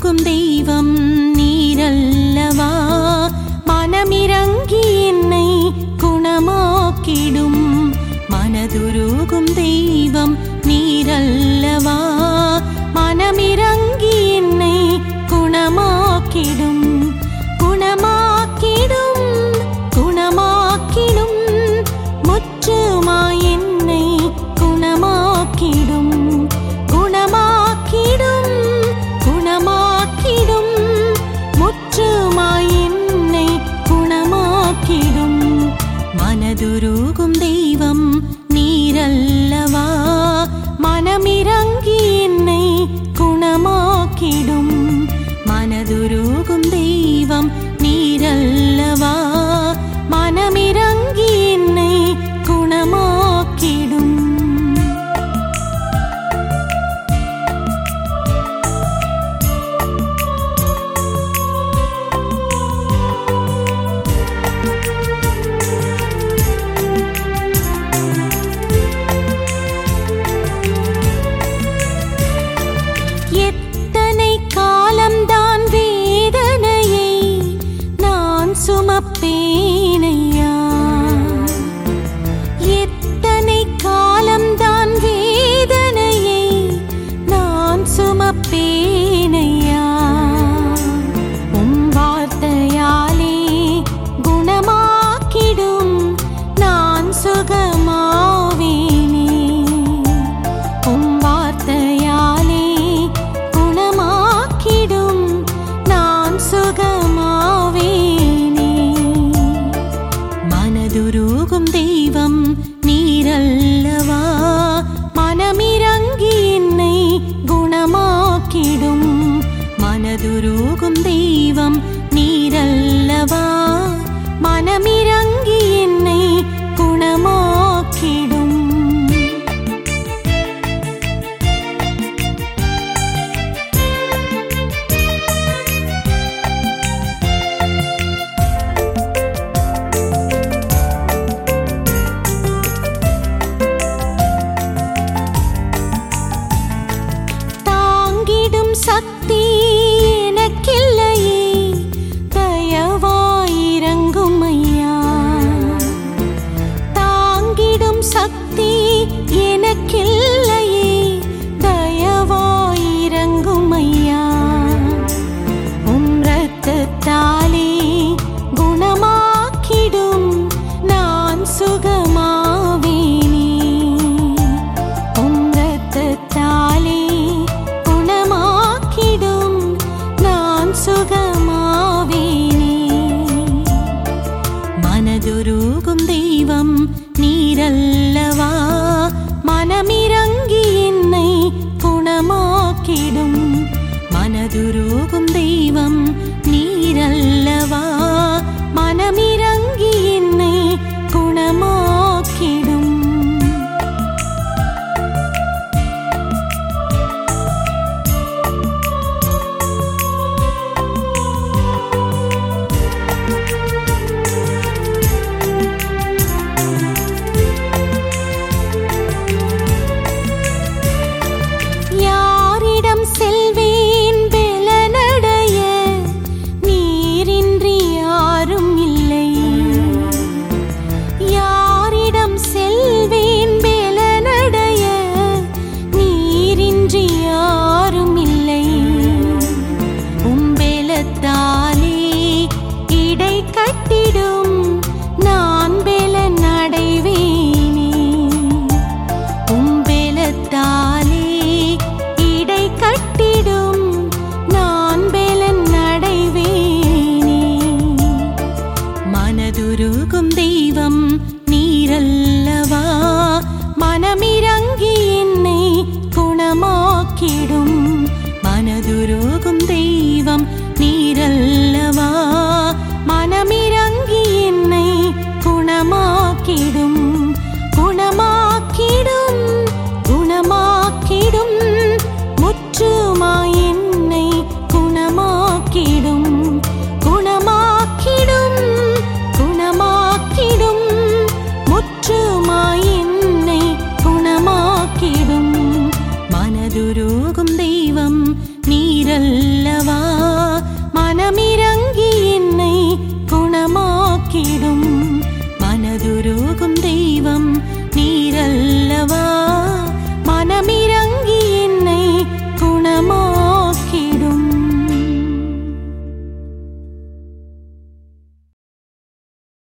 மனதுருகும் தெய்வம் நீரல்லவா மனமிறங்கி என்னை குணமாக்கிடும் மனதுருகும் தெய்வம் நீரல்லவா மனமிறங்கி என்னை குணமாக்கிடும் குணமாக்கிடும் குணமாக்கிடும் முற்றுமாய் என்னை குணமாக்கிடும் குணமாக்கிடும் குணமாக்கிடும் முற்றுமாய் என்னை குணமாக்கிடும் மனதுருகும் தெய்வம் நீரல்லவா மனமிறங்கி என்னை குணமாக்கிடும் மனதுருகும் தெய்வம் நீரல்லவா மனமிறங்கி என்னை குணமாக்கிடும் எத்தனை காலம்தான் வேதனையை நான் சுமப்பேனையா எத்தனை காலம்தான் வேதனையை நான் சுமப்பேனையா உம் வார்த்தையாலே குணமாக்கிடும் நான் சுகமாவேனே உம் வார்த்தையாலே குணமாக்கிடும் நான் சுகமாவேனே மனதுருகும் தெய்வம் நீரல்லவா மனமிறங்கி என்னை குணமாக்கிடும் மனதுருகும் தெய்வம் நீரல்லவா மனமிறங்கி என்னை குணமாக்கிடும் தாங்கிடும் சக்தி எனக்கில்லையே தயவாயிரங்கும் ஐயா தாங்கிடும் சக்தி எனக்கில்லையே தயவாயிரங்கும் ஐயா உம் ரத்தத்தாலே குணமாக்கிடும் நான் சுகமாவேனே உம் ரத்தத்தாலே குணமாக்கிடும் நான் சுகமாவேனே மனதுருகும் தெய்வம் நீரல்லவா மனமிறங்கி என்னை குணமாக்கிடும் மனதுருகும் தெய்வம் நீரல்லவா மனமிறங்கி என்னை குணமாக்கிடும் யாரிடம் செல்வேன் பெலனடைய நீரின்றி யாரும் இல்லை யாரிடம் செல்வேன் பெலனடைய நீரின்றி யாரும் இல்லை உம்பெலத்தாலே இடை கட்டிடும் நான் பெலன் அடைவேனே உம்பெலத்தாலே இடை கட்டிடும் நான் பெலன் அடைவேனே மனதுருகும் தெய்வம் நீரல்லவா மனமிறங்கி என்னை குணமாக்கிடும் மனதுருகும் தெய்வம் நீரல்லவா மனமிறங்கி என்னை குணமாக்கிடும் குணமாக்கிடும் குணமாக்கிடும் முற்றுமாய் என்னை குணமாக்கிடும் குணமாக்கிடும் குணமாக்கிடும் முற்றுமாய் என்னை குணமாக்கிடும் மனதுருகும் தெய்வம் நீரல்ல